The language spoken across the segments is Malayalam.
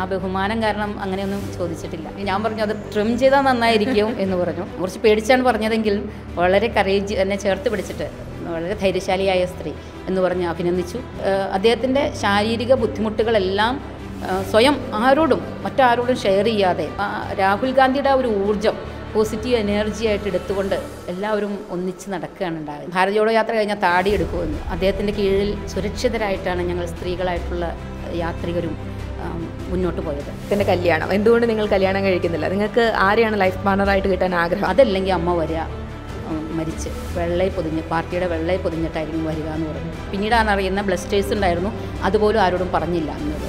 ബഹുമാനം കാരണം അങ്ങനെയൊന്നും ചോദിച്ചിട്ടില്ല ഞാൻ പറഞ്ഞു അത് ട്രിം ചെയ്താൽ നന്നായിരിക്കും എന്ന് പറഞ്ഞു കുറച്ച് പേടിച്ചാണ് പറഞ്ഞതെങ്കിൽ വളരെ കറേജ് എന്നെ ചേർത്ത് പിടിച്ചിട്ട് വളരെ ധൈര്യശാലിയായ സ്ത്രീ എന്ന് പറഞ്ഞ് അഭിനന്ദിച്ചു ഏഹ് അദ്ദേഹത്തിൻ്റെ ശാരീരിക ബുദ്ധിമുട്ടുകളെല്ലാം ഏഹ് സ്വയം ആരോടും മറ്റാരോടും ഷെയർ ചെയ്യാതെ ആ രാഹുൽ ഗാന്ധിയുടെ ആ ഒരു ഊർജ്ജം പോസിറ്റീവ് എനർജി ആയിട്ട് എടുത്തുകൊണ്ട് എല്ലാവരും ഒന്നിച്ച് നടക്കുകയാണ് ഉണ്ടായത് ഭാരത് ജോഡോ യാത്ര കഴിഞ്ഞാൽ താടി എടുക്കുമെന്ന് അദ്ദേഹത്തിൻ്റെ കീഴിൽ സുരക്ഷിതരായിട്ടാണ് ഞങ്ങൾ സ്ത്രീകളായിട്ടുള്ള യാത്രികരും ആം, മുന്നോട്ട് പോയത് പിന്നെ കല്യാണം എന്തുകൊണ്ട് നിങ്ങൾ കല്യാണം കഴിക്കുന്നില്ല നിങ്ങൾക്ക് ആരെയാണ് ലൈഫ് പാർട്ണറായിട്ട് കിട്ടാൻ ആഗ്രഹം അതല്ലെങ്കിൽ അമ്മ വരിക ഉം, മരിച്ച് വെള്ളയിൽ പൊതിഞ്ഞ് പാർട്ടിയുടെ വെള്ളയിൽ പൊതിഞ്ഞിട്ടായിരിക്കും വരിക എന്ന് പറഞ്ഞു പിന്നീടാണ് അറിയുന്ന ബ്ലസ്റ്റേഴ്സ് ഉണ്ടായിരുന്നു അതുപോലും ആരോടും പറഞ്ഞില്ല എന്നത്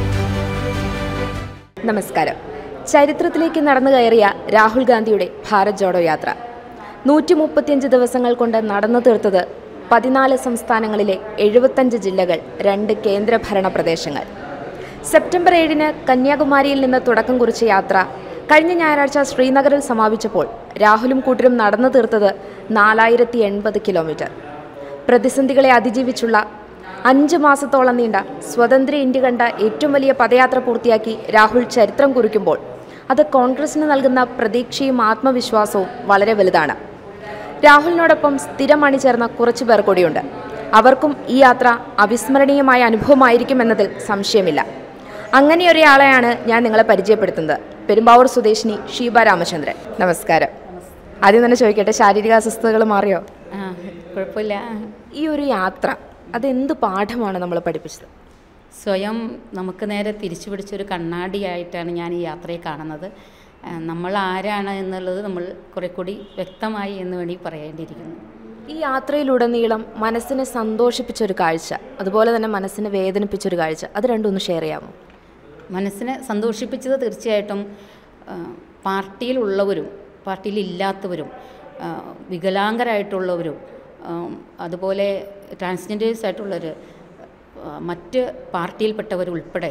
നമസ്കാരം ചരിത്രത്തിലേക്ക് നടന്നു കയറിയ രാഹുൽ ഗാന്ധിയുടെ ഭാരത് ജോഡോ യാത്ര നൂറ്റി മുപ്പത്തിയഞ്ച് ദിവസങ്ങൾ കൊണ്ട് നടന്നു തീർത്തത് പതിനാല് സംസ്ഥാനങ്ങളിലെ എഴുപത്തഞ്ച് ജില്ലകൾ രണ്ട് കേന്ദ്രഭരണ പ്രദേശങ്ങൾ സെപ്റ്റംബർ ഏഴിന് കന്യാകുമാരിയിൽ നിന്ന് തുടക്കം കുറിച്ച യാത്ര കഴിഞ്ഞ ഞായറാഴ്ച ശ്രീനഗറിൽ സമാപിച്ചപ്പോൾ രാഹുലും കൂട്ടരും നടന്നു തീർത്തത് നാലായിരത്തി എൺപത് കിലോമീറ്റർ പ്രതിസന്ധികളെ അതിജീവിച്ചുള്ള അഞ്ച് മാസത്തോളം നീണ്ട സ്വതന്ത്ര ഇന്ത്യ കണ്ട ഏറ്റവും വലിയ പദയാത്ര പൂർത്തിയാക്കി രാഹുൽ ചരിത്രം കുറിക്കുമ്പോൾ അത് കോൺഗ്രസിന് നൽകുന്ന പ്രതീക്ഷയും ആത്മവിശ്വാസവും വളരെ വലുതാണ് രാഹുലിനോടൊപ്പം സ്ഥിരം അണിചേർന്ന കുറച്ചു പേർ കൂടിയുണ്ട് അവർക്കും ഈ യാത്ര അവിസ്മരണീയമായ അനുഭവമായിരിക്കുമെന്നതിൽ സംശയമില്ല അങ്ങനെ ഒരാളെയാണ് ഞാൻ നിങ്ങളെ പരിചയപ്പെടുത്തുന്നത് പെരുമ്പാവൂർ സ്വദേശിനി ഷീബ രാമചന്ദ്രൻ നമസ്കാരം ആദ്യം തന്നെ ചോദിക്കട്ടെ ശാരീരിക അസ്വസ്ഥതകൾ മാറിയോ ആ കുഴപ്പമില്ല ഈ ഒരു യാത്ര അതെന്ത് പാഠമാണ് നമ്മൾ പഠിപ്പിച്ചത് സ്വയം നമുക്ക് നേരെ തിരിച്ചു പിടിച്ചൊരു കണ്ണാടിയായിട്ടാണ് ഞാൻ ഈ യാത്രയെ കാണുന്നത് ആ, നമ്മൾ ആരാണ് എന്നുള്ളത് നമ്മൾ കുറെ കൂടി വ്യക്തമായി എന്ന് വേണ്ടി പറയേണ്ടിയിരിക്കുന്നു ഈ യാത്രയിലുടനീളം മനസ്സിനെ സന്തോഷിപ്പിച്ചൊരു കാഴ്ച അതുപോലെ തന്നെ മനസ്സിനെ വേദനിപ്പിച്ചൊരു കാഴ്ച അത് രണ്ടും ഒന്ന് ഷെയർ ചെയ്യാമോ മനസ്സിനെ സന്തോഷിപ്പിച്ചത് തീർച്ചയായിട്ടും ആ, പാർട്ടിയിലുള്ളവരും പാർട്ടിയിലില്ലാത്തവരും ആ, വികലാംഗരായിട്ടുള്ളവരും ആ, അതുപോലെ ട്രാൻസ്ജെൻഡേഴ്സ് ആയിട്ടുള്ളവർ ആ, മറ്റ് പാർട്ടിയിൽപ്പെട്ടവരുൾപ്പെടെ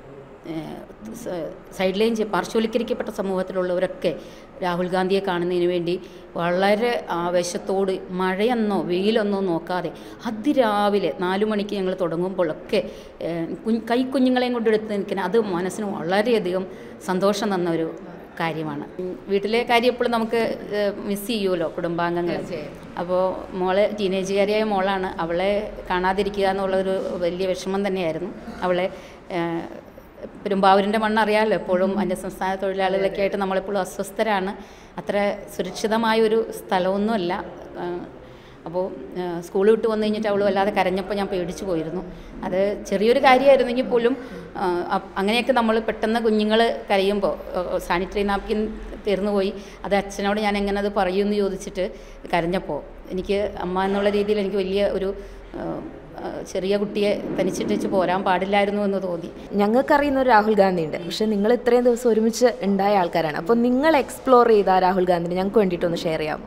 സൈഡ് ലൈൻ ചെയ്യ പാർശ്വവൽക്കരിക്കപ്പെട്ട സമൂഹത്തിലുള്ളവരൊക്കെ രാഹുൽ ഗാന്ധിയെ കാണുന്നതിന് വേണ്ടി വളരെ ആവേശത്തോട് മഴയെന്നോ വെയിലെന്നോ നോക്കാതെ അതിരാവിലെ നാലു മണിക്ക് ഞങ്ങൾ തുടങ്ങുമ്പോഴൊക്കെ ഏഹ്, കുഞ്ഞ് കൈക്കുഞ്ഞുങ്ങളെയും കൊണ്ട് എടുത്ത് നിൽക്കുന്ന അത് മനസ്സിന് വളരെയധികം സന്തോഷം തന്ന ഒരു കാര്യമാണ് ഉം, വീട്ടിലെ കാര്യം എപ്പോഴും നമുക്ക് മിസ് ചെയ്യുമല്ലോ കുടുംബാംഗങ്ങൾ അപ്പോൾ മോള് ടീനേജുകാരിയായ മോളാണ് അവളെ കാണാതിരിക്കുക എന്നുള്ളൊരു വലിയ വിഷമം തന്നെയായിരുന്നു അവളെ ഏഹ്, പെരുമ്പാവൂരിൻ്റെ മണ്ണ് അറിയാമല്ലോ എപ്പോഴും അന്യസംസ്ഥാന തൊഴിലാളികളൊക്കെ ആയിട്ട് നമ്മളെപ്പോഴും അസ്വസ്ഥരാണ് അത്ര സുരക്ഷിതമായ ഒരു സ്ഥലമൊന്നുമല്ല ഏഹ്, അപ്പോൾ സ്കൂൾ വിട്ട് വന്നു കഴിഞ്ഞിട്ട് അവൾ വല്ലാതെ കരഞ്ഞപ്പോൾ ഞാൻ പേടിച്ചു പോയിരുന്നു അത് ചെറിയൊരു കാര്യമായിരുന്നെങ്കിൽ പോലും ആ, അപ്- അങ്ങനെയൊക്കെ നമ്മൾ പെട്ടെന്ന് കുഞ്ഞുങ്ങൾ കരയുമ്പോൾ സാനിറ്ററി നാപ്കിൻ തീർന്നു പോയി അത് അച്ഛനോട് ഞാൻ എങ്ങനെ അത് പറയുമെന്ന് ചോദിച്ചിട്ട് കരഞ്ഞപ്പോൾ എനിക്ക് അമ്മ എന്നുള്ള രീതിയിൽ എനിക്ക് വലിയ ഒരു ആ, ആ, ചെറിയ കുട്ടിയെ തനിച്ചിട്ടേച്ച് പോരാൻ പാടില്ലായിരുന്നു എന്ന് തോന്നി ഞങ്ങൾക്കറിയുന്ന ഒരു രാഹുൽ ഗാന്ധി ഉണ്ട് പക്ഷെ നിങ്ങൾ ഇത്രയും ദിവസം ഒരുമിച്ച് ഉണ്ടായ ആൾക്കാരാണ് അപ്പോൾ നിങ്ങൾ എക്സ്പ്ലോർ ചെയ്ത ആ രാഹുൽ ഗാന്ധിനെ ഞങ്ങൾക്ക് വേണ്ടിയിട്ടൊന്ന് ഷെയർ ചെയ്യാമോ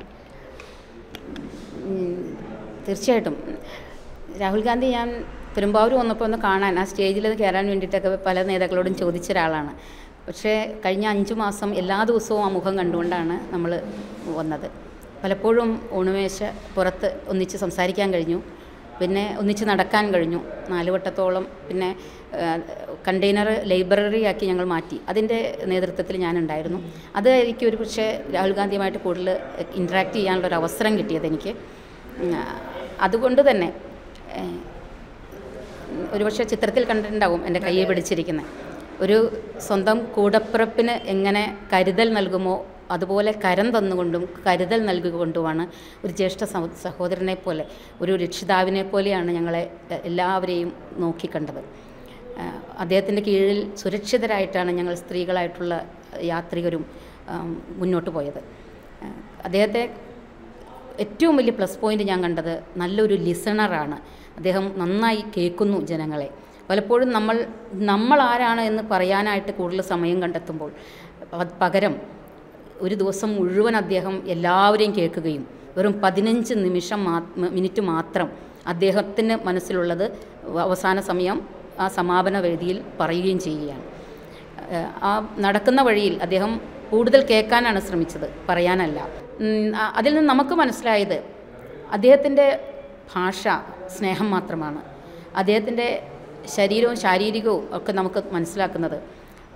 ഉം, തീർച്ചയായിട്ടും രാഹുൽ ഗാന്ധി ഞാൻ പെരുമ്പാവൂർ വന്നപ്പോൾ ഒന്ന് കാണാൻ ആ സ്റ്റേജിൽ കയറാൻ വേണ്ടിയിട്ടൊക്കെ പല നേതാക്കളോടും ചോദിച്ച ഒരാളാണ് പക്ഷേ കഴിഞ്ഞ അഞ്ച് മാസം എല്ലാ ദിവസവും ആ മുഖം കണ്ടുകൊണ്ടാണ് നമ്മൾ വന്നത് പലപ്പോഴും ഊണുമേശ പുറത്ത് ഒന്നിച്ച് സംസാരിക്കാൻ കഴിഞ്ഞു പിന്നെ ഒന്നിച്ച് നടക്കാൻ കഴിഞ്ഞു നാല് വട്ടത്തോളം പിന്നെ കണ്ടെയ്നർ ലൈബ്രറി ആക്കി ഞങ്ങൾ മാറ്റി അതിൻ്റെ നേതൃത്വത്തിൽ ഞാനുണ്ടായിരുന്നു അത് എനിക്ക് ഒരു പക്ഷേ രാഹുൽ ഗാന്ധിയുമായിട്ട് കൂടുതൽ ഇൻട്രാക്ട് ചെയ്യാനുള്ള ഒരു അവസരം കിട്ടിയത് എനിക്ക് ഉം, അതുകൊണ്ട് തന്നെ ഏഹ്, ഒരുപക്ഷെ ചിത്രത്തിൽ കണ്ടിട്ടുണ്ടാവും എൻ്റെ കയ്യെ പിടിച്ചിരിക്കുന്നത് ഒരു സ്വന്തം കൂടപ്പിറപ്പിന് എങ്ങനെ കരുതൽ നൽകുമോ അതുപോലെ കരം തന്നുകൊണ്ടും കരുതൽ നൽകിക്കൊണ്ടുമാണ് ഒരു ജ്യേഷ്ഠ സഹോ- സഹോദരനെ പോലെ ഒരു രക്ഷിതാവിനെ പോലെയാണ് ഞങ്ങളെ എ- എല്ലാവരെയും നോക്കിക്കണ്ടത് ആഹ് അദ്ദേഹത്തിൻ്റെ കീഴിൽ സുരക്ഷിതരായിട്ടാണ് ഞങ്ങൾ സ്ത്രീകളായിട്ടുള്ള യാത്രികരും ആം, മുന്നോട്ട് പോയത് ആഹ് അദ്ദേഹത്തെ ഏറ്റവും വലിയ പ്ലസ് പോയിന്റ് ഞാൻ കണ്ടത് നല്ലൊരു ലിസണറാണ് അദ്ദേഹം നന്നായി കേൾക്കുന്നു ജനങ്ങളെ പലപ്പോഴും നമ്മൾ നമ്മൾ ആരാണ് എന്ന് പറയാനായിട്ട് കൂടുതൽ സമയം കണ്ടെത്തുമ്പോൾ പ- പകരം ഒരു ദിവസം മുഴുവൻ അദ്ദേഹം എല്ലാവരെയും കേൾക്കുകയും വെറും പതിനഞ്ച് നിമിഷം മാ മിനിറ്റ് മാത്രം അദ്ദേഹത്തിന് മനസ്സിലുള്ളത് അവസാന സമയം ആ സമാപന വേദിയിൽ പറയുകയും ചെയ്യുകയാണ് ഏഹ് ആ നടക്കുന്ന വഴിയിൽ അദ്ദേഹം കൂടുതൽ കേൾക്കാനാണ് ശ്രമിച്ചത് പറയാനല്ല ഉം, ആ- അതിൽ നിന്ന് നമുക്ക് മനസ്സിലായത് അദ്ദേഹത്തിൻ്റെ ഭാഷ സ്നേഹം മാത്രമാണ് അദ്ദേഹത്തിൻ്റെ ശരീരവും ശാരീരികവും ഒക്കെ നമുക്ക് മനസ്സിലാക്കുന്നത്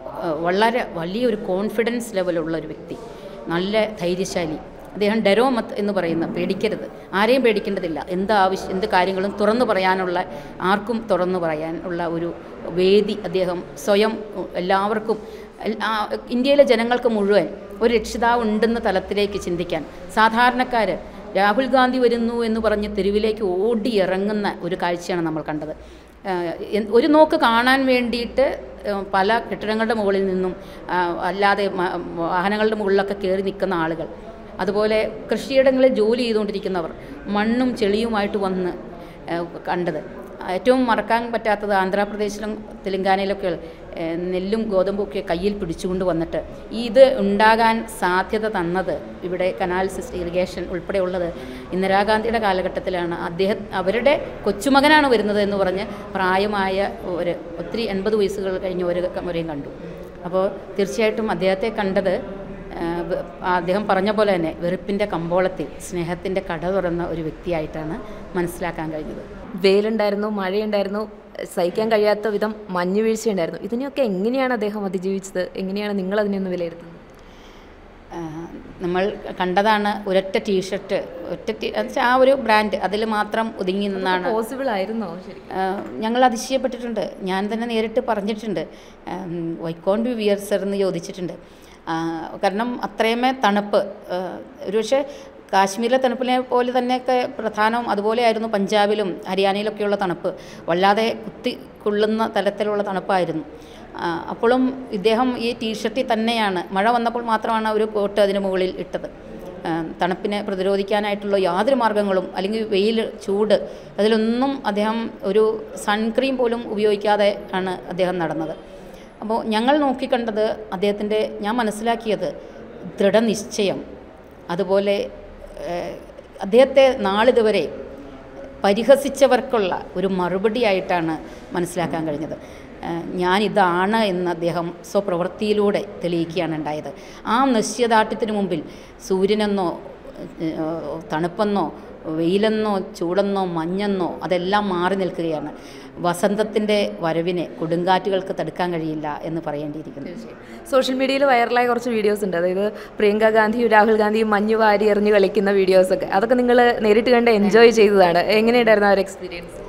ആ, വളരെ വലിയൊരു കോൺഫിഡൻസ് ലെവലുള്ള ഒരു വ്യക്തി നല്ല ധൈര്യശാലി അദ്ദേഹം ഡെരോമത്ത് എന്ന് പറയുന്ന പേടിക്കരുത് ആരെയും പേടിക്കേണ്ടതില്ല എന്ത് ആവശ്യം എന്ത് കാര്യങ്ങളും തുറന്നു പറയാനുള്ള ആർക്കും തുറന്നു പറയാനുള്ള ഒരു വേദി അദ്ദേഹം സ്വയം എല്ലാവർക്കും എൽ- ആ, ഇന്ത്യയിലെ ജനങ്ങൾക്ക് മുഴുവൻ ഒരു രക്ഷിതാവ് ഉണ്ടെന്ന തലത്തിലേക്ക് ചിന്തിക്കാൻ സാധാരണക്കാർ രാഹുൽ ഗാന്ധി വരുന്നു എന്ന് പറഞ്ഞ് തെരുവിലേക്ക് ഓടി ഇറങ്ങുന്ന ഒരു കാഴ്ചയാണ് നമ്മൾ കണ്ടത് ആഹ് എൻ- ഒരു നോക്ക് കാണാൻ വേണ്ടിയിട്ട് ആഹ് പല കെട്ടിടങ്ങളുടെ മുകളിൽ നിന്നും ആഹ് അല്ലാതെ മ- വാഹനങ്ങളുടെ മുകളിലൊക്കെ കയറി നിൽക്കുന്ന ആളുകൾ അതുപോലെ കൃഷിയിടങ്ങളിൽ ജോലി ചെയ്തുകൊണ്ടിരിക്കുന്നവർ മണ്ണും ചെളിയുമായിട്ട് വന്ന് ആഹ് കണ്ടത് ഏറ്റവും മറക്കാൻ പറ്റാത്തത് ആന്ധ്രാപ്രദേശിലും തെലങ്കാനയിലൊക്കെ ഏഹ് നെല്ലും ഗോതമ്പും ഒക്കെ കയ്യിൽ പിടിച്ചുകൊണ്ട് വന്നിട്ട് ഇത് ഉണ്ടാകാൻ സാധ്യത തന്നത് ഇവിടെ കനാൽ സിസ്റ്റം ഇറിഗേഷൻ ഉൾപ്പെടെയുള്ളത് ഇന്ദിരാഗാന്ധിയുടെ കാലഘട്ടത്തിലാണ് അദ്ദേഹം അവരുടെ കൊച്ചുമകനാണ് വരുന്നത് എന്ന് പറഞ്ഞ് പ്രായമായ ഒരു ഒത്തിരി എൺപത് വയസ്സുകൾ കഴിഞ്ഞ ഒരു വരെയും കണ്ടു അപ്പോൾ തീർച്ചയായിട്ടും അദ്ദേഹത്തെ കണ്ടത് ആഹ് വെ- അദ്ദേഹം പറഞ്ഞ പോലെ തന്നെ വെറുപ്പിൻ്റെ കമ്പോളത്തിൽ സ്നേഹത്തിൻ്റെ കട തുറന്ന ഒരു വ്യക്തിയായിട്ടാണ് മനസ്സിലാക്കാൻ കഴിഞ്ഞത് വെയിലുണ്ടായിരുന്നു മഴയുണ്ടായിരുന്നു സഹിക്കാൻ കഴിയാത്ത വിധം മഞ്ഞ് വീഴ്ചയുണ്ടായിരുന്നു ഇതിനെയൊക്കെ എങ്ങനെയാണ് അദ്ദേഹം അതിജീവിച്ചത് എങ്ങനെയാണ് നിങ്ങൾ അതിനെ ഒന്ന് വിലയിരുത്തുന്നത് ആഹ് നമ്മൾ കണ്ടതാണ് ഒരൊറ്റ ടീഷർട്ട് ഒറ്റ ടീ എന്നുവെച്ചാൽ ആ ഒരു ബ്രാൻഡ് അതിൽ മാത്രം ഒതുങ്ങി നിന്നാണ് പോസിബിൾ ആയിരുന്നോ ശരി ആഹ് ഞങ്ങൾ അതിശയപ്പെട്ടിട്ടുണ്ട് ഞാൻ തന്നെ നേരിട്ട് പറഞ്ഞിട്ടുണ്ട് വൈക്കോൺ ബി വിയർ സർ എന്ന് ചോദിച്ചിട്ടുണ്ട് ആഹ് കാരണം അത്രയുമേ തണുപ്പ് ആഹ് ഒരുപക്ഷെ കാശ്മീരിലെ തണുപ്പിനെ പോലെ തന്നെയൊക്കെ പ്രധാനം അതുപോലെയായിരുന്നു പഞ്ചാബിലും ഹരിയാനയിലൊക്കെയുള്ള തണുപ്പ് വല്ലാതെ കുത്തി കൊള്ളുന്ന തലത്തിലുള്ള തണുപ്പായിരുന്നു ആ, അപ്പോഴും ഇദ്ദേഹം ഈ ടീഷർട്ടിൽ തന്നെയാണ് മഴ വന്നപ്പോൾ മാത്രമാണ് ഒരു കോട്ട് അതിന് മുകളിൽ ഇട്ടത് ആ, തണുപ്പിനെ പ്രതിരോധിക്കാനായിട്ടുള്ള യാതൊരു മാർഗങ്ങളും അല്ലെങ്കിൽ വെയിൽ ചൂട് അതിലൊന്നും അദ്ദേഹം ഒരു സൺക്രീം പോലും ഉപയോഗിക്കാതെ ആണ് അദ്ദേഹം നടന്നത് അപ്പോൾ ഞങ്ങൾ നോക്കിക്കണ്ടത് അദ്ദേഹത്തിൻ്റെ ഞാൻ മനസ്സിലാക്കിയത് ദൃഢനിശ്ചയം അതുപോലെ ഏഹ്, അദ്ദേഹത്തെ നാളിതുവരെ പരിഹസിച്ചവർക്കുള്ള ഒരു മറുപടിയായിട്ടാണ് മനസ്സിലാക്കാൻ കഴിഞ്ഞത് ഏഹ്, ഞാനിതാണ് എന്ന് അദ്ദേഹം സ്വപ്രവൃത്തിയിലൂടെ തെളിയിക്കുകയാണ് ഉണ്ടായത് ആ നിശ്ചയദാർഢ്യത്തിന് മുമ്പിൽ സൂര്യനെന്നോ ഏഹ്, തണുപ്പെന്നോ വെയിലെന്നോ ചൂടെന്നോ മഞ്ഞെന്നോ അതെല്ലാം മാറി നിൽക്കുകയാണ് വസന്തത്തിൻ്റെ വരവിനെ കൊടുങ്കാറ്റുകൾക്ക് തടുക്കാൻ കഴിയില്ല എന്ന് പറയേണ്ടിയിരിക്കുന്നു സോഷ്യൽ മീഡിയയിൽ വൈറലായ കുറച്ച് വീഡിയോസ് ഉണ്ട് അതായത് പ്രിയങ്ക ഗാന്ധിയും രാഹുൽ ഗാന്ധിയും മഞ്ഞ് വാരി എറിഞ്ഞ് കളിക്കുന്ന വീഡിയോസൊക്കെ അതൊക്കെ നിങ്ങൾ നേരിട്ട് കണ്ട് എൻജോയ് ചെയ്തതാണ് എങ്ങനെയുണ്ടായിരുന്നു ആ ഒരു എക്സ്പീരിയൻസ്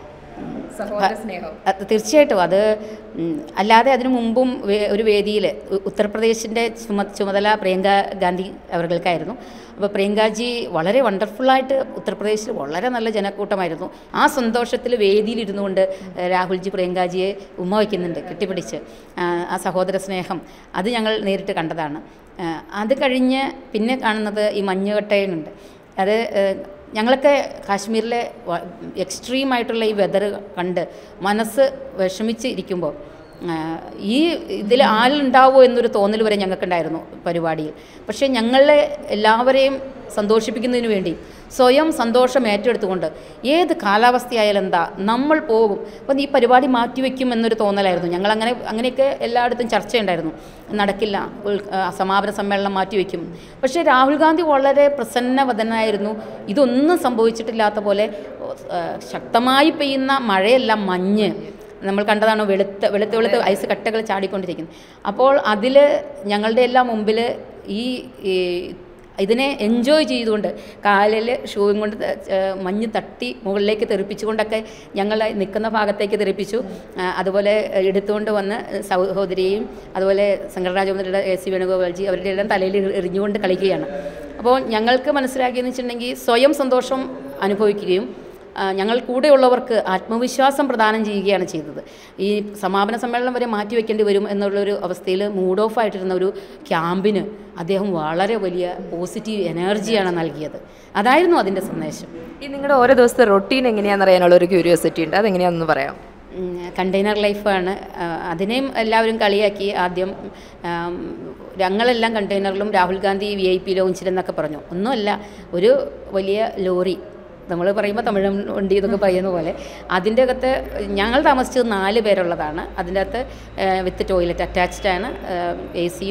സഹോദര സ്നേഹം അത് തീർച്ചയായിട്ടും അത് ഉം, അല്ലാതെ അതിനു മുമ്പും വേ- ഒരു വേദിയിൽ ഉത്തർപ്രദേശിൻ്റെ ചുമ ചുമതല പ്രിയങ്ക ഗാന്ധി അവർകൾക്കായിരുന്നു അപ്പോൾ പ്രിയങ്കാജി വളരെ വണ്ടർഫുള്ളായിട്ട് ഉത്തർപ്രദേശിൽ വളരെ നല്ല ജനക്കൂട്ടമായിരുന്നു ആ സന്തോഷത്തിൽ വേദിയിലിരുന്നു കൊണ്ട് രാഹുൽജി പ്രിയങ്കാജിയെ ഉമ്മ വയ്ക്കുന്നുണ്ട് കെട്ടിപ്പിടിച്ച് ആ, ആ സഹോദര സ്നേഹം അത് ഞങ്ങൾ നേരിട്ട് കണ്ടതാണ് ആ, അത് കഴിഞ്ഞ് പിന്നെ കാണുന്നത് ഈ മഞ്ഞുകട്ടയുണ്ട് അത് ഏഹ്, ഞങ്ങളൊക്കെ കാശ്മീരിലെ വ- എക്സ്ട്രീം ആയിട്ടുള്ള ഈ വെതർ കണ്ട് മനസ്സ് വിഷമിച്ച് ഇരിക്കുമ്പോൾ ആഹ്, ഈ ഇതിൽ ആളുണ്ടാവുമോ എന്നൊരു തോന്നൽ വരെ ഞങ്ങൾക്കുണ്ടായിരുന്നു പരിപാടിയിൽ പക്ഷേ ഞങ്ങളെ എല്ലാവരെയും സന്തോഷിപ്പിക്കുന്നതിന് വേണ്ടി സ്വയം സന്തോഷം ഏറ്റെടുത്തുകൊണ്ട് ഏത് കാലാവസ്ഥയായാലും എന്താ നമ്മൾ പോകും അപ്പം ഈ പരിപാടി മാറ്റിവെക്കും എന്നൊരു തോന്നലായിരുന്നു ഞങ്ങൾ അങ്ങനെ അങ്ങനെയൊക്കെ എല്ലായിടത്തും ചർച്ചയുണ്ടായിരുന്നു നടക്കില്ല ഉൾ- ആ, സമാപന സമ്മേളനം മാറ്റിവെക്കും പക്ഷേ രാഹുൽ ഗാന്ധി വളരെ പ്രസന്നവദനായിരുന്നു ഇതൊന്നും സംഭവിച്ചിട്ടില്ലാത്ത പോലെ ആ, ശക്തമായി പെയ്യുന്ന മഴയല്ല മഞ്ഞ് നമ്മൾ കണ്ടതാണ് വെളുത്ത വെളുത്ത വെളുത്ത ഐസ് കട്ടകൾ ചാടിക്കൊണ്ടിരിക്കുന്നത് അപ്പോൾ അതിൽ ഞങ്ങളുടെ എല്ലാം മുമ്പിൽ ഈ ഈ ഇതിനെ എൻജോയ് ചെയ്തുകൊണ്ട് കാലിൽ ഷൂവും കൊണ്ട് ത- ഏഹ് മഞ്ഞ് തട്ടി മുകളിലേക്ക് തെറിപ്പിച്ചുകൊണ്ടൊക്കെ ഞങ്ങൾ നിൽക്കുന്ന ഭാഗത്തേക്ക് തെറിപ്പിച്ചു ആ, അതുപോലെ എടുത്തുകൊണ്ട് വന്ന് സഹോദരിയെയും അതുപോലെ സംഘടനാചുമതലയുടെ എ സി വേണുഗോപാൽജി അവരുടെ എല്ലാം തലയിൽ എറി- എറിഞ്ഞുകൊണ്ട് കളിക്കുകയാണ് അപ്പോൾ ഞങ്ങൾക്ക് മനസ്സിലാക്കിയെന്ന് വെച്ചിട്ടുണ്ടെങ്കിൽ സ്വയം സന്തോഷം അനുഭവിക്കുകയും ആ, ഞങ്ങൾ കൂടെയുള്ളവർക്ക് ആത്മവിശ്വാസം പ്രദാനം ചെയ്യുകയാണ് ചെയ്തത് ഈ സമാപന സമ്മേളനം വരെ മാറ്റിവെക്കേണ്ടി വരും എന്നുള്ളൊരു അവസ്ഥയിൽ മൂഡ് ഓഫ് ആയിട്ടിരുന്ന ഒരു ക്യാമ്പിന് അദ്ദേഹം വളരെ വലിയ പോസിറ്റീവ് എനർജിയാണ് നൽകിയത് അതായിരുന്നു അതിൻ്റെ സന്ദേശം ഈ നിങ്ങളുടെ ഓരോ ദിവസത്തെ റൊട്ടീൻ എങ്ങനെയാണെന്ന് അറിയാനുള്ള ഒരു ക്യൂരിയോസിറ്റി ഉണ്ട് അതെങ്ങനെയാണെന്ന് പറയാം കണ്ടെയ്നർ ലൈഫാണ് ആ, അതിനെയും എല്ലാവരും കളിയാക്കി ആദ്യം ആം, ഞങ്ങളെല്ലാം കണ്ടെയ്നറിലും Rahul Gandhi V I P ലോഞ്ചിലെന്നൊക്കെ പറഞ്ഞു ഒന്നുമല്ല ഒരു വലിയ ലോറി നമ്മൾ പറയുമ്പോൾ തമിഴ് വണ്ടി എന്നൊക്കെ പറയുന്ന പോലെ അതിൻ്റെ അകത്ത് ഞങ്ങൾ താമസിച്ചത് നാല് പേരുള്ളതാണ് അതിൻ്റെ അകത്ത് വിത്ത് ടോയ്ലറ്റ് അറ്റാച്ച്ഡ് ആണ് എ സിയും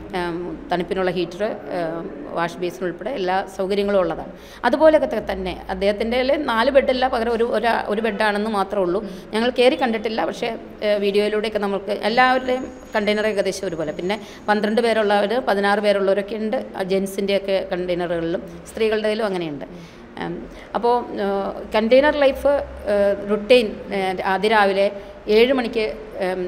ഏം, തണുപ്പിനുള്ള ഹീറ്റർ വാഷ് ബേസിൻ ഉൾപ്പെടെ എല്ലാ സൗകര്യങ്ങളും ഉള്ളതാണ് അതുപോലെയൊക്കെ തന്നെ അദ്ദേഹത്തിൻ്റെ നാല് ബെഡല്ല പകരം ഒരു ഒരാ ഒരു ബെഡാണെന്ന് മാത്രമേ ഉള്ളൂ ഞങ്ങൾ കയറി കണ്ടിട്ടില്ല പക്ഷേ ഏഹ്, വീഡിയോയിലൂടെയൊക്കെ നമുക്ക് എല്ലാവരുടെയും കണ്ടെയ്നർ ഏകദേശം ഒരുപോലെ പിന്നെ പന്ത്രണ്ട് പേരുള്ളവർ പതിനാറ് പേരുള്ളവരൊക്കെ ഉണ്ട് ജെൻസിൻ്റെയൊക്കെ കണ്ടെയ്നറുകളിലും സ്ത്രീകളുടെയിലും അങ്ങനെയുണ്ട് അപ്പോൾ കണ്ടെയ്നർ ലൈഫ് റുട്ടീൻ അതിരാവിലെ ഏഴ് മണിക്ക് ഏം,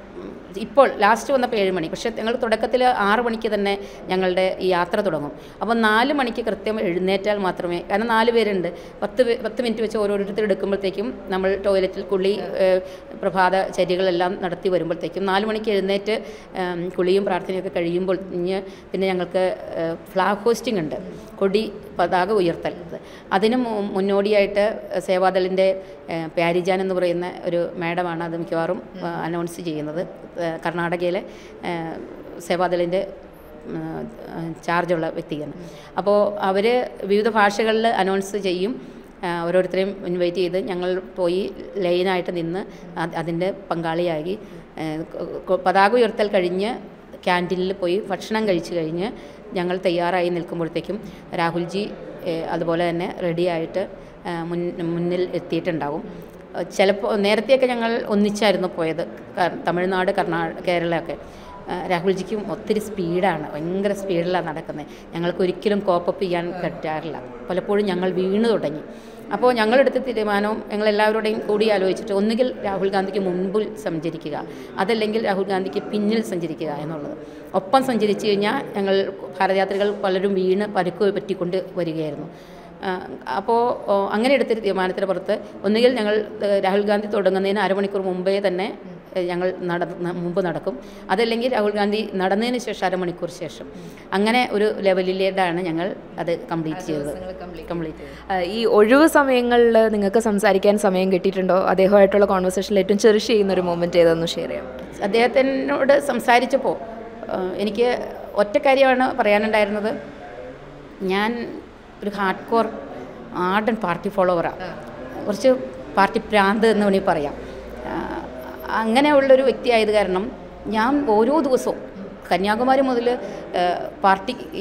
ഇപ്പോൾ ലാസ്റ്റ് വന്നപ്പോൾ ഏഴ് മണി പക്ഷേ ഞങ്ങൾ തുടക്കത്തിൽ ആറ് മണിക്ക് തന്നെ ഞങ്ങളുടെ ഈ യാത്ര തുടങ്ങും അപ്പോൾ നാല് മണിക്ക് കൃത്യം എഴുന്നേറ്റാൽ മാത്രമേ കാരണം നാല് പേരുണ്ട് പത്ത് പേ- പത്ത് മിനിറ്റ് വെച്ച് ഓരോരുത്തർ എടുക്കുമ്പോഴത്തേക്കും നമ്മൾ ടോയ്ലറ്റിൽ കുളി ഏഹ്, പ്രഭാത ചര്യകളെല്ലാം നടത്തി വരുമ്പോഴത്തേക്കും നാല് മണിക്ക് എഴുന്നേറ്റ് ഏം, കുളിയും പ്രാർത്ഥനയൊക്കെ കഴിയുമ്പോൾ ഇഞ്ഞ് പിന്നെ ഞങ്ങൾക്ക് ഫ്ലാഗ് ഹോസ്റ്റിംഗ് ഉണ്ട് കൊടി പതാക ഉയർത്തൽ അതിന് മു- മുന്നോടിയായിട്ട് സേവാദളിൻ്റെ ഏഹ്, പ്യാരിജാൻ എന്ന് പറയുന്ന ഒരു മാഡമാണ് അത് മിക്കവാറും ആ, അനൗൺസ് ചെയ്യുന്നത് ഏഹ്, കർണാടകയിലെ ഏഹ്, സേവാദളിൻ്റെ ഉം, ചാർജുള്ള വ്യക്തിയാണ് അപ്പോൾ അവർ വിവിധ ഭാഷകളിൽ അനൗൺസ് ചെയ്യും ആ, ഓരോരുത്തരെയും ഇൻവൈറ്റ് ചെയ്ത് ഞങ്ങൾ പോയി ലൈനായിട്ട് നിന്ന് അത് അതിൻ്റെ പങ്കാളിയായി ഏഹ്, കൊ- കൊ- പതാക ഉയർത്തൽ കഴിഞ്ഞ് ക്യാൻറ്റീനിൽ പോയി ഭക്ഷണം കഴിച്ച് കഴിഞ്ഞ് ഞങ്ങൾ തയ്യാറായി നിൽക്കുമ്പോഴത്തേക്കും രാഹുൽജി ഏഹ്, അതുപോലെ തന്നെ റെഡിയായിട്ട് ഏഹ്, മുൻ മുന്നിൽ എത്തിയിട്ടുണ്ടാവും ചിലപ്പോൾ നേരത്തെയൊക്കെ ഞങ്ങൾ ഒന്നിച്ചായിരുന്നു പോയത് ക- തമിഴ്നാട് കർണാടക കേരളമൊക്കെ ആ, രാഹുൽജിക്കും ഒത്തിരി സ്പീഡാണ് ഭയങ്കര സ്പീഡിലാണ് നടക്കുന്നത് ഞങ്ങൾക്ക് ഒരിക്കലും കോപ്പപ്പ് ചെയ്യാൻ പറ്റാറില്ല പലപ്പോഴും ഞങ്ങൾ വീണു തുടങ്ങി അപ്പോൾ ഞങ്ങളെടുത്ത തീരുമാനവും ഞങ്ങളെല്ലാവരുടെയും കൂടി ആലോചിച്ചിട്ട് ഒന്നുകിൽ രാഹുൽ ഗാന്ധിക്ക് മുൻപിൽ സഞ്ചരിക്കുക അതല്ലെങ്കിൽ രാഹുൽ ഗാന്ധിക്ക് പിന്നിൽ സഞ്ചരിക്കുക എന്നുള്ളത് ഒപ്പം സഞ്ചരിച്ചു കഴിഞ്ഞാൽ ഞങ്ങൾ ഭാരതയാത്രികൾ പലരും വീണ് പരുക്ക് പറ്റിക്കൊണ്ട് വരികയായിരുന്നു അപ്പോൾ അങ്ങനെ എടുത്തൊരു തീരുമാനത്തിന് പുറത്ത് ഒന്നുകിൽ ഞങ്ങൾ ഏഹ്, രാഹുൽ ഗാന്ധി തുടങ്ങുന്നതിന് അരമണിക്കൂർ മുമ്പേ തന്നെ ഏഹ്, ഞങ്ങൾ നടന്ന് മുമ്പ് നടക്കും അതല്ലെങ്കിൽ രാഹുൽ ഗാന്ധി നടന്നതിന് ശേഷം അരമണിക്കൂർ ശേഷം അങ്ങനെ ഒരു ലെവലിലേക്കാണ് ഞങ്ങൾ അത് കംപ്ലീറ്റ് ചെയ്തത് കംപ്ലീറ്റ് ചെയ്തത് ആ, ഈ ഒഴിവ് സമയങ്ങളിൽ നിങ്ങൾക്ക് സംസാരിക്കാൻ സമയം കിട്ടിയിട്ടുണ്ടോ അദ്ദേഹമായിട്ടുള്ള കോൺവെർസേഷനിൽ ഏറ്റവും ചെറിഷ് ചെയ്യുന്ന ഒരു മൊമെൻറ്റ് ഏതെന്ന് ഷെയർ ചെയ്യാം അദ്ദേഹത്തിനോട് സംസാരിച്ചപ്പോൾ ഏഹ്, എനിക്ക് ഒറ്റ കാര്യമാണ് പറയാനുണ്ടായിരുന്നത് ഞാൻ ഒരു ഹാർഡ് കോർ ആർഡൻ പാർട്ടി ഫോളോവറാണ് കുറച്ച് പാർട്ടി പ്രാന്ത് എന്ന് വേണമെങ്കിൽ പറയാം ആഹ്, അങ്ങനെയുള്ളൊരു വ്യക്തിയായത് കാരണം ഞാൻ ഓരോ ദിവസവും കന്യാകുമാരി മുതൽ ഏഹ്, പാർട്ടി ഈ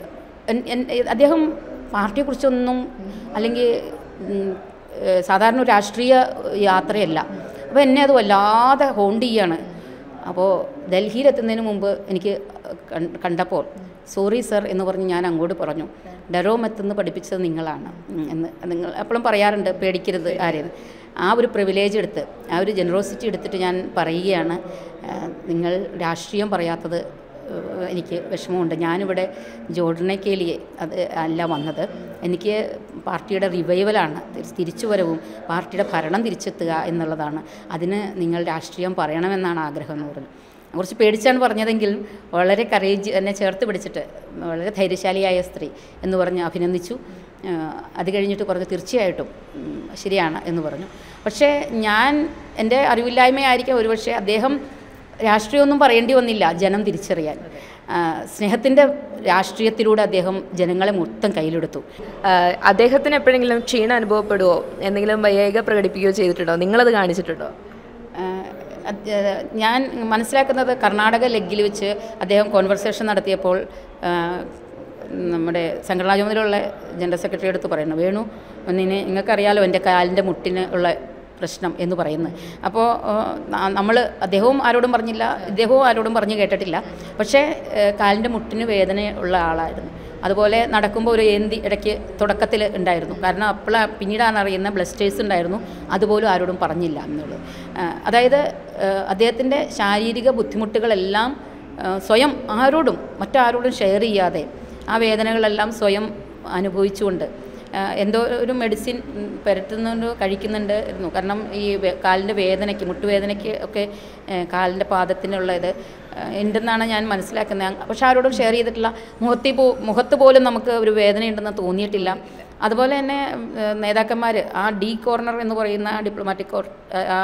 എൻ- എൻ- അദ്ദേഹം പാർട്ടിയെക്കുറിച്ചൊന്നും അല്ലെങ്കിൽ ഉം, ഏഹ്, സാധാരണ ഒരു രാഷ്ട്രീയ യാത്രയല്ല അപ്പോൾ എന്നെ അത് വല്ലാതെ ഹോണ്ട് ചെയ്യാണ് അപ്പോൾ ഡൽഹിയിലെത്തുന്നതിന് മുമ്പ് എനിക്ക് കൺ- കണ്ടപ്പോൾ സോറി സർ എന്ന് പറഞ്ഞ് ഞാൻ അങ്ങോട്ട് പറഞ്ഞു ഡെറോമെത്തുനിന്ന് പഠിപ്പിച്ചത് നിങ്ങളാണ് ഉം, എന്ന് നിങ്ങൾ എപ്പോഴും പറയാറുണ്ട് പേടിക്കരുത് ആരെയും ആ ഒരു പ്രിവിലേജ് എടുത്ത് ആ ഒരു ജനറോസിറ്റി എടുത്തിട്ട് ഞാൻ പറയുകയാണ് ആ, നിങ്ങൾ രാഷ്ട്രീയം പറയാത്തത് ഏഹ്, എനിക്ക് വിഷമമുണ്ട് ഞാനിവിടെ ജോർഡനെ കേലിയെ അത് അല്ല വന്നത് എനിക്ക് പാർട്ടിയുടെ റിവൈവലാണ് തിരിച്ചുവരവും പാർട്ടിയുടെ ഭരണം തിരിച്ചെത്തുക എന്നുള്ളതാണ് അതിന് നിങ്ങൾ രാഷ്ട്രീയം പറയണമെന്നാണ് ആഗ്രഹം എന്ന് പറഞ്ഞു കുറച്ച് പേടിച്ചാണ് പറഞ്ഞതെങ്കിലും വളരെ കറേജ് എന്നെ ചേർത്ത് പിടിച്ചിട്ട് വളരെ ധൈര്യശാലിയായ സ്ത്രീ എന്ന് പറഞ്ഞ് അഭിനന്ദിച്ചു ആഹ് അത് കഴിഞ്ഞിട്ട് പറഞ്ഞു തീർച്ചയായിട്ടും ഉം, ശരിയാണ് എന്ന് പറഞ്ഞു പക്ഷേ ഞാൻ എൻ്റെ അറിവില്ലായ്മയായിരിക്കാം ഒരുപക്ഷെ അദ്ദേഹം രാഷ്ട്രീയമൊന്നും പറയേണ്ടി വന്നില്ല ജനം തിരിച്ചറിയാൻ സ്നേഹത്തിൻ്റെ രാഷ്ട്രീയത്തിലൂടെ അദ്ദേഹം ജനങ്ങളെ മൊത്തം കയ്യിലെടുത്തു ആ, അദ്ദേഹത്തിന് എപ്പോഴെങ്കിലും ക്ഷീണം അനുഭവപ്പെടുവോ എന്തെങ്കിലും വൈകാരിക പ്രകടിപ്പിക്കുകയോ ചെയ്തിട്ടുണ്ടോ നിങ്ങളത് കാണിച്ചിട്ടുണ്ടോ ആഹ് അത് ഞാൻ മനസ്സിലാക്കുന്നത് കർണാടക ലെഗിൽ വെച്ച് അദ്ദേഹം കോൺവെർസേഷൻ നടത്തിയപ്പോൾ ആഹ് നമ്മുടെ സംഘടനാ ചുമതലയുള്ള ജനറൽ സെക്രട്ടറി അടുത്ത് പറയുന്നു വേണു ഒന്നിനെ നിങ്ങൾക്കറിയാലോ എൻ്റെ കാലിൻ്റെ മുട്ടിന് ഉള്ള പ്രശ്നം എന്ന് പറയുന്നത് അപ്പോൾ നമ്മൾ അദ്ദേഹവും ആരോടും പറഞ്ഞില്ല ഇദ്ദേഹവും ആരോടും പറഞ്ഞു കേട്ടിട്ടില്ല പക്ഷേ ആഹ് കാലിൻ്റെ മുട്ടിന് വേദന ഉള്ള ആളായിരുന്നു അതുപോലെ നടക്കുമ്പോൾ ഒരു ഏന്തി ഇടയ്ക്ക് തുടക്കത്തിൽ ഉണ്ടായിരുന്നു കാരണം അപ്പോൾ പിന്നീടാണ് അറിയുന്ന ബ്ലസ്റ്റേഴ്സ് ഉണ്ടായിരുന്നു അതുപോലും ആരോടും പറഞ്ഞില്ല എന്നുള്ളത് ആ, അതായത് അദ്ദേഹത്തിൻ്റെ ശാരീരിക ബുദ്ധിമുട്ടുകളെല്ലാം ആ, സ്വയം ആരോടും മറ്റാരോടും ഷെയർ ചെയ്യാതെ ആ വേദനകളെല്ലാം സ്വയം അനുഭവിച്ചുകൊണ്ട് ആ, എന്തോ ഒരു മെഡിസിൻ ഉം, പുരട്ടുന്നുണ്ട് കഴിക്കുന്നുണ്ട് ഇരുന്നു കാരണം ഈ വേ- കാലിൻ്റെ വേദനയ്ക്ക് മുട്ടുവേദനയ്ക്ക് ഒക്കെ ഏ, കാലിൻ്റെ പാദത്തിനുള്ള ഇത് ആ, ഉണ്ടെന്നാണ് ഞാൻ മനസ്സിലാക്കുന്നത് പക്ഷെ ആരോടും ഷെയർ ചെയ്തിട്ടില്ല മുഖത്തിൽ പോ മുഖത്ത് പോലും നമുക്ക് ഒരു വേദനയുണ്ടെന്ന് തോന്നിയിട്ടില്ല അതുപോലെ തന്നെ നേതാക്കന്മാർ ആ ഡി കോർണർ എന്ന് പറയുന്ന ഡിപ്ലോമാറ്റിക് കോർ ആ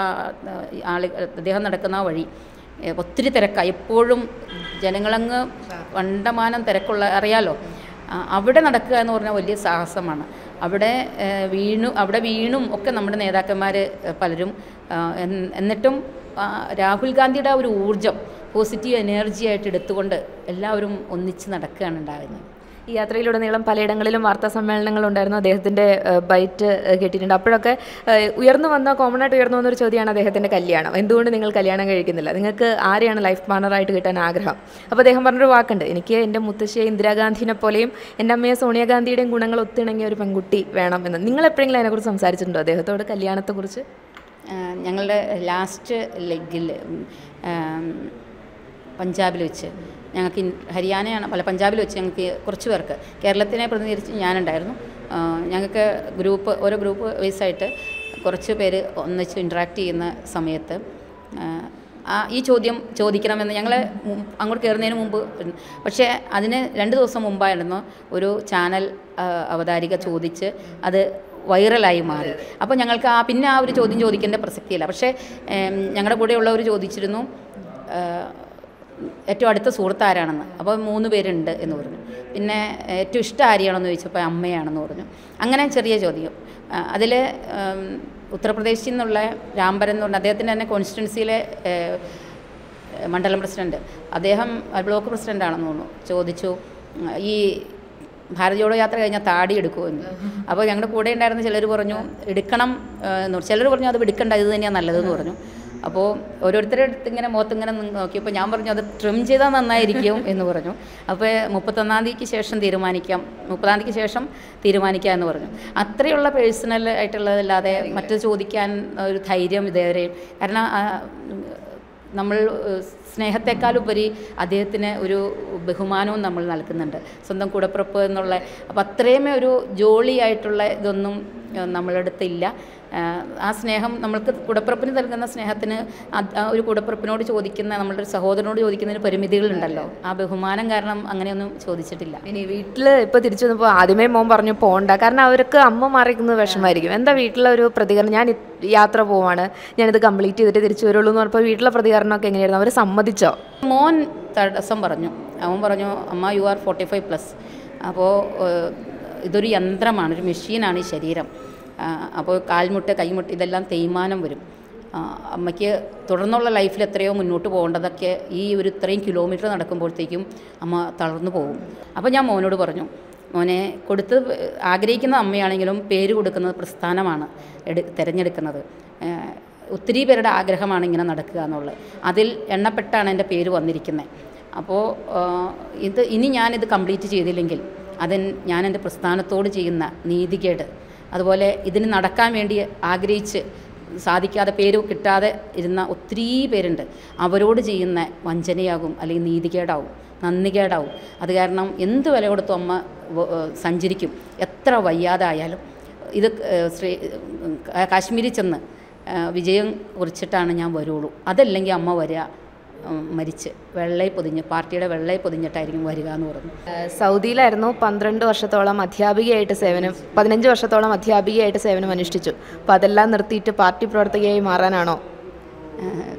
ആൾ അദ്ദേഹം നടക്കുന്ന ആ വഴി ഏ, ഒത്തിരി തിരക്കാണ് എപ്പോഴും ജനങ്ങളങ്ങ് കണ്ടമാനം തിരക്കുള്ള അറിയാലോ ആ, അവിടെ നടക്കുക എന്ന് പറഞ്ഞാൽ വലിയ സാഹസമാണ് അവിടെ ഏ, വീണു അവിടെ വീണും ഒക്കെ നമ്മുടെ നേതാക്കന്മാർ പലരും ആ, എൻ- എന്നിട്ടും ആ, രാഹുൽ ഗാന്ധിയുടെ ആ ഒരു ഊർജം പോസിറ്റീവ് എനർജി ആയിട്ട് എടുത്തുകൊണ്ട് എല്ലാവരും ഒന്നിച്ച് നടക്കുകയാണ് ഉണ്ടാകുന്നത് ഈ യാത്രയിലുടനീളം പലയിടങ്ങളിലും വാർത്താ സമ്മേളനങ്ങൾ ഉണ്ടായിരുന്നു അദ്ദേഹത്തിൻ്റെ ഏഹ്, ബൈറ്റ് ഏഹ്, കേട്ടിട്ടുണ്ട് അപ്പോഴൊക്കെ ഏഹ്, ഉയർന്നു വന്ന കോമൺ ആയിട്ട് ഉയർന്നു വന്നൊരു ചോദ്യമാണ് അദ്ദേഹത്തിൻ്റെ കല്യാണം എന്തുകൊണ്ട് നിങ്ങൾ കല്യാണം കഴിക്കുന്നില്ല നിങ്ങൾക്ക് ആരെയാണ് ലൈഫ് പാർട്ണറായിട്ട് കിട്ടാൻ ആഗ്രഹം അപ്പോൾ അദ്ദേഹം പറഞ്ഞൊരു വാക്കുണ്ട് എനിക്ക് എൻ്റെ മുത്തശ്ശിയെ ഇന്ദിരാഗാന്ധിനെ പോലെയും എൻ്റെ അമ്മയെ സോണിയാഗാന്ധിയുടെയും ഗുണങ്ങൾ ഒത്തിണങ്ങിയ ഒരു പെൺകുട്ടി വേണം എന്ന് നിങ്ങൾ എപ്പോഴെങ്കിലും അതിനെക്കുറിച്ച് സംസാരിച്ചിട്ടുണ്ടോ അദ്ദേഹത്തോട് കല്യാണത്തെക്കുറിച്ച് ആ, ഞങ്ങളുടെ ലാസ്റ്റ് ലെഗിൽ പഞ്ചാബിൽ വെച്ച് ഞങ്ങൾക്ക് ഇൻ- ഹരിയാനയാണ് അല്ല പഞ്ചാബിൽ വെച്ച് ഞങ്ങൾക്ക് കുറച്ച് പേർക്ക് കേരളത്തിനെ പ്രതിനിധീകരിച്ച് ഞാനുണ്ടായിരുന്നു ആ, ഞങ്ങൾക്ക് ഗ്രൂപ്പ് ഓരോ ഗ്രൂപ്പ് വൈസായിട്ട് കുറച്ച് പേര് ഒന്നിച്ച് ഇൻട്രാക്ട് ചെയ്യുന്ന സമയത്ത് ആ, ആ ഈ ചോദ്യം ചോദിക്കണമെന്ന് ഞങ്ങൾ അങ്ങോട്ട് കയറുന്നതിന് മുമ്പ് പക്ഷേ അതിന് രണ്ട് ദിവസം മുമ്പായിരുന്നു ഒരു ചാനൽ ആ, അവതാരിക ചോദിച്ച് അത് വൈറലായി മാറി അപ്പോൾ ഞങ്ങൾക്ക് ആ പിന്നെ ആ ഒരു ചോദ്യം ചോദിക്കേണ്ട പ്രസക്തിയില്ല പക്ഷേ ഏം, ഞങ്ങളുടെ കൂടെയുള്ളവർ ചോദിച്ചിരുന്നു ആ, ഏറ്റവും അടുത്ത സുഹൃത്ത് ആരാണെന്ന് അപ്പോൾ മൂന്ന് പേരുണ്ട് എന്ന് പറഞ്ഞു പിന്നെ ഏറ്റവും ഇഷ്ടം ആരെയാണെന്ന് ചോദിച്ചപ്പോൾ അമ്മയാണെന്ന് പറഞ്ഞു അങ്ങനെ ചെറിയ ചോദ്യം അതിൽ ഉത്തർപ്രദേശിൽ നിന്നുള്ള രാംബരൻ എന്ന് പറഞ്ഞ അദ്ദേഹത്തിൻ്റെ തന്നെ കോൺസ്റ്റിറ്റ്യൻസിയിലെ ഏഹ്, മണ്ഡലം പ്രസിഡന്റ് അദ്ദേഹം ബ്ലോക്ക് പ്രസിഡന്റ് ആണെന്ന് തോന്നുന്നു ചോദിച്ചു ഉം, ഈ ഭാരത് ജോഡോ യാത്ര കഴിഞ്ഞാൽ താടി എടുക്കുമെന്ന് അപ്പോൾ ഞങ്ങളുടെ കൂടെ ഉണ്ടായിരുന്ന ചിലർ പറഞ്ഞു എടുക്കണം ഏഹ്, എന്ന് പറഞ്ഞു ചിലർ പറഞ്ഞു അത് എടുക്കണ്ട ഇത് തന്നെയാണ് നല്ലതെന്ന് പറഞ്ഞു അപ്പോൾ ഓരോരുത്തരുടെ അടുത്ത് ഇങ്ങനെ മുഖത്ത് ഇങ്ങനെ നിന്ന് നോക്കിയപ്പോൾ ഞാൻ പറഞ്ഞു അത് ട്രിം ചെയ്താൽ നന്നായിരിക്കും എന്ന് പറഞ്ഞു അപ്പോൾ മുപ്പത്തൊന്നാം തീയതിക്ക് ശേഷം തീരുമാനിക്കാം മുപ്പതാം തീയതിക്ക് ശേഷം തീരുമാനിക്കാം എന്ന് പറഞ്ഞു അത്രയുള്ള പേഴ്സണൽ ആയിട്ടുള്ളതല്ലാതെ മറ്റു ചോദിക്കാൻ ഒരു ധൈര്യം ഇതേവരെയും കാരണം ആ, നമ്മൾ ഏഹ്, സ്നേഹത്തെക്കാളുപരി അദ്ദേഹത്തിന് ഒരു ബഹുമാനവും നമ്മൾ നൽകുന്നുണ്ട് സ്വന്തം കൂടപ്പിറപ്പ് എന്നുള്ള അപ്പം അത്രയുമേ ഒരു ജോളിയായിട്ടുള്ള ഇതൊന്നും ഏഹ്, നമ്മളുടെ അടുത്തില്ല ഏഹ്, ആ സ്നേഹം നമ്മൾക്ക് കൂടപ്പിറപ്പിന് നൽകുന്ന സ്നേഹത്തിന് അത് ആ ഒരു കൂടപ്പിറപ്പിനോട് ചോദിക്കുന്ന നമ്മളുടെ ഒരു സഹോദരനോട് ചോദിക്കുന്നതിന് പരിമിതികളുണ്ടല്ലോ ആ ബഹുമാനം കാരണം അങ്ങനെയൊന്നും ചോദിച്ചിട്ടില്ല ഇനി വീട്ടിൽ ഇപ്പോൾ തിരിച്ചു വന്നപ്പോൾ ആദ്യമേ മോൻ പറഞ്ഞു പോകണ്ട കാരണം അവർക്ക് അമ്മ മാറിക്കുന്നത് വിഷമമായിരിക്കും എന്താ വീട്ടിലെ ഒരു പ്രതികരണം ഞാൻ ഇത് യാത്ര പോവാണ് ഞാനിത് കംപ്ലീറ്റ് ചെയ്തിട്ട് തിരിച്ചു വരുള്ളൂ എന്ന് പറഞ്ഞപ്പോൾ വീട്ടിലെ പ്രതികരണമൊക്കെ എങ്ങനെയായിരുന്നു അവർ സമ്മതിച്ചോ മോൻ തടസ്സം പറഞ്ഞു അവൻ പറഞ്ഞു അമ്മ you are forty five plus അപ്പോൾ ഇതൊരു യന്ത്രമാണ് ഒരു മെഷീനാണ് ഈ ശരീരം ആ, അപ്പോൾ കാൽമുട്ട് കൈമുട്ട് ഇതെല്ലാം തേയ്മാനം വരും ആ, അമ്മയ്ക്ക് തുടർന്നുള്ള ലൈഫിൽ എത്രയോ മുന്നോട്ട് പോകേണ്ടതൊക്കെ ഈ ഒരു ഇത്രയും കിലോമീറ്റർ നടക്കുമ്പോഴത്തേക്കും അമ്മ തളർന്നു പോകും അപ്പോൾ ഞാൻ മോനോട് പറഞ്ഞു മോനെ കൊടുത്ത് ആഗ്രഹിക്കുന്ന അമ്മയാണെങ്കിലും പേര് കൊടുക്കുന്നത് പ്രസ്ഥാനമാണ് എടു തിരഞ്ഞെടുക്കുന്നത് ഏഹ് ഒത്തിരി പേരുടെ ആഗ്രഹമാണ് ഇങ്ങനെ നടക്കുക എന്നുള്ളത് അതിൽ എണ്ണപ്പെട്ടാണ് എൻ്റെ പേര് വന്നിരിക്കുന്നത് അപ്പോൾ ഇത് ഇനി ഞാനിത് കംപ്ലീറ്റ് ചെയ്തില്ലെങ്കിൽ അതിന് ഞാൻ എൻ്റെ പ്രസ്ഥാനത്തോട് ചെയ്യുന്ന നീതികേട് അതുപോലെ ഇതിന് നടക്കാൻ വേണ്ടി ആഗ്രഹിച്ച് സാധിക്കാതെ പേര് കിട്ടാതെ ഇരുന്ന ഒത്തിരി പേരുണ്ട് അവരോട് ചെയ്യുന്ന വഞ്ചനയാകും അല്ലെങ്കിൽ നീതികേടാവും നന്ദികേടാവും അത് കാരണം എന്ത് വില കൊടുത്തും അമ്മ വ- ഏഹ് സഞ്ചരിക്കും എത്ര വയ്യാതായാലും ഇത് ഏഹ് ശ്രീ ഏഹ് കാശ്മീരിൽ ചെന്ന് ഏഹ് വിജയം കുറിച്ചിട്ടാണ് ഞാൻ വരുള്ളൂ അതല്ലെങ്കിൽ അമ്മ വരിക ഉം, മരിച്ച് വെള്ളയിൽ പൊതിഞ്ഞ് പാർട്ടിയുടെ വെള്ളയിൽ പൊതിഞ്ഞിട്ടായിരിക്കും വരിക എന്ന് പറഞ്ഞു ഏഹ് സൗദിയിലായിരുന്നു പന്ത്രണ്ട് വർഷത്തോളം അധ്യാപികയായിട്ട് സേവനം പതിനഞ്ച് വർഷത്തോളം അധ്യാപികയായിട്ട് സേവനം അനുഷ്ഠിച്ചു അപ്പോൾ അതെല്ലാം നിർത്തിയിട്ട് പാർട്ടി പ്രവർത്തകയായി മാറാനാണോ ഏഹ്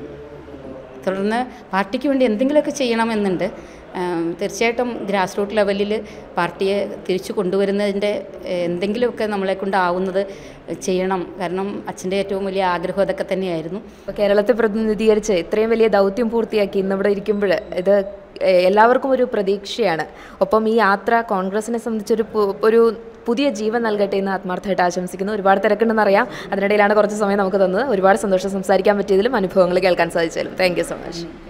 തുടർന്ന് പാർട്ടിക്ക് വേണ്ടി എന്തെങ്കിലുമൊക്കെ ചെയ്യണമെന്നുണ്ട് ഏഹ് തീർച്ചയായിട്ടും ഗ്രാസ് റൂട്ട് ലെവലിൽ പാർട്ടിയെ തിരിച്ചു കൊണ്ടുവരുന്നതിൻ്റെ ഏഹ് എന്തെങ്കിലുമൊക്കെ നമ്മളെ കൊണ്ടാവുന്നത് ചെയ്യണം കാരണം അച്ഛൻ്റെ ഏറ്റവും വലിയ ആഗ്രഹം അതൊക്കെ തന്നെയായിരുന്നു അപ്പോൾ കേരളത്തെ പ്രതിനിധീകരിച്ച് ഇത്രയും വലിയ ദൗത്യം പൂർത്തിയാക്കി ഇന്നിവിടെ ഇരിക്കുമ്പോൾ ഇത് ഏഹ് എല്ലാവർക്കും ഒരു പ്രതീക്ഷയാണ് ഒപ്പം ഈ യാത്ര കോൺഗ്രസിനെ സംബന്ധിച്ചൊരു പു- ഒരു പുതിയ ജീവൻ നൽകട്ടെ എന്ന് ആത്മാർത്ഥമായിട്ട് ആശംസിക്കുന്നു ഒരുപാട് തിരക്കുണ്ടെന്ന് അറിയാം അതിനിടയിലാണ് കുറച്ച് സമയം നമുക്ക് തന്നത് ഒരുപാട് സന്തോഷം സംസാരിക്കാൻ പറ്റിയതിലും അനുഭവങ്ങൾ കേൾക്കാൻ സാധിച്ചാലും താങ്ക് യു സോ മച്ച്